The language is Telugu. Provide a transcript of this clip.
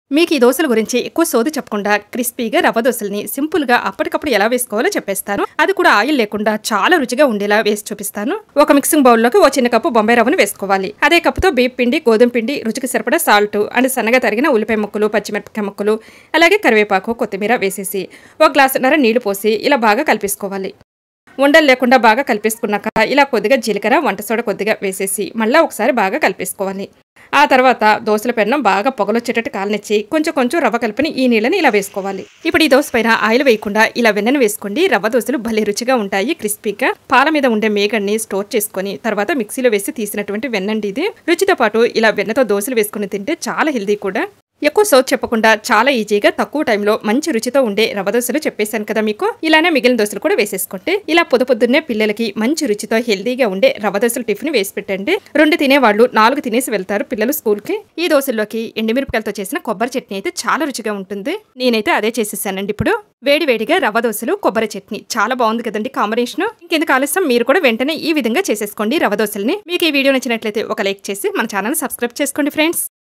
మీకు ఈ దోశల గురించి ఎక్కువ సోది చెప్పకుండా క్రిస్పీగా రవ్వ దోశల్ని సింపుల్ గా అప్పటికప్పుడు ఎలా వేసుకోవాలో చెప్పేస్తాను అది కూడా ఆయిల్ లేకుండా చాలా రుచిగా ఉండేలా వేసి చూపిస్తాను ఒక మిక్సింగ్ బౌల్లోకి ఓ చిన్న కప్పు బొంబాయి రవ్వను వేసుకోవాలి అదే కప్పుతో బీప్ పిండి గోధుమ పిండి రుచికి సరిపడా సాల్ట్ అండ్ సన్నగా తరిగిన ఉల్లిపాయ ముక్కలు పచ్చిమిరపకాయ ముక్కలు అలాగే కరివేపాకు కొత్తిమీర వేసేసి ఒక గ్లాసున్నర నీళ్లు పోసి ఇలా బాగా కలిపేసుకోవాలి ఉండలు లేకుండా బాగా కలిపేసుకున్నాక ఇలా కొద్దిగా జీలకర్ర వంట సోడా కొద్దిగా వేసేసి మళ్ళీ ఒకసారి బాగా కలిపేసుకోవాలి ఆ తర్వాత దోశల పెన్నం బాగా పొగలొచ్చేటట్టు కాలనిచ్చి కొంచెం కొంచెం రవ్వ కలిపిని ఈ నీళ్ళని ఇలా వేసుకోవాలి ఇప్పుడు ఈ దోశ పైన ఆయిల్ వేయకుండా ఇలా వెన్నను వేసుకోండి రవ్వ దోశలు భలే రుచిగా ఉంటాయి క్రిస్పీగా పాల మీద ఉండే మేగడ్ని స్టోర్ చేసుకొని తర్వాత మిక్సీలో వేసి తీసినటువంటి వెన్నండి ఇది రుచితో పాటు ఇలా వెన్నతో దోశలు వేసుకుని తింటే చాలా హెల్దీ కూడా ఎక్కువ సోచ్ చెప్పకుండా చాలా ఈజీగా తక్కువ టైంలో మంచి రుచితో ఉండే రవ్వ దోశలు చెప్పేశాను కదా మీకు ఇలానే మిగిలిన దోశలు కూడా వేసేసుకోండి ఇలా పొద్దు పొద్దున్నే పిల్లలకి మంచి రుచితో హెల్దీగా ఉండే రవ్వ దోశలు టిఫిన్ వేసి పెట్టండి రెండు తినేవాళ్ళు నాలుగు తినేసి వెళ్తారు పిల్లలు స్కూల్ కి ఈ దోశల్లోకి ఎండుమిరపకాయలతో చేసిన కొబ్బరి చట్నీ అయితే చాలా రుచిగా ఉంటుంది నేనైతే అదే చేసేసానండి ఇప్పుడు వేడి వేడిగా రవ్వ దోశలు కొబ్బరి చట్నీ చాలా బాగుంది కదండి కాంబినేషన్ ఇంకెందుకు ఆలస్యం మీరు కూడా వెంటనే ఈ విధంగా చేసేసుకోండి రవ్వ దోశల్ని మీకు ఈ వీడియో నచ్చినట్లయితే ఒక లైక్ చేసి మన ఛానల్ సబ్స్క్రైబ్ చేసుకోండి ఫ్రెండ్స్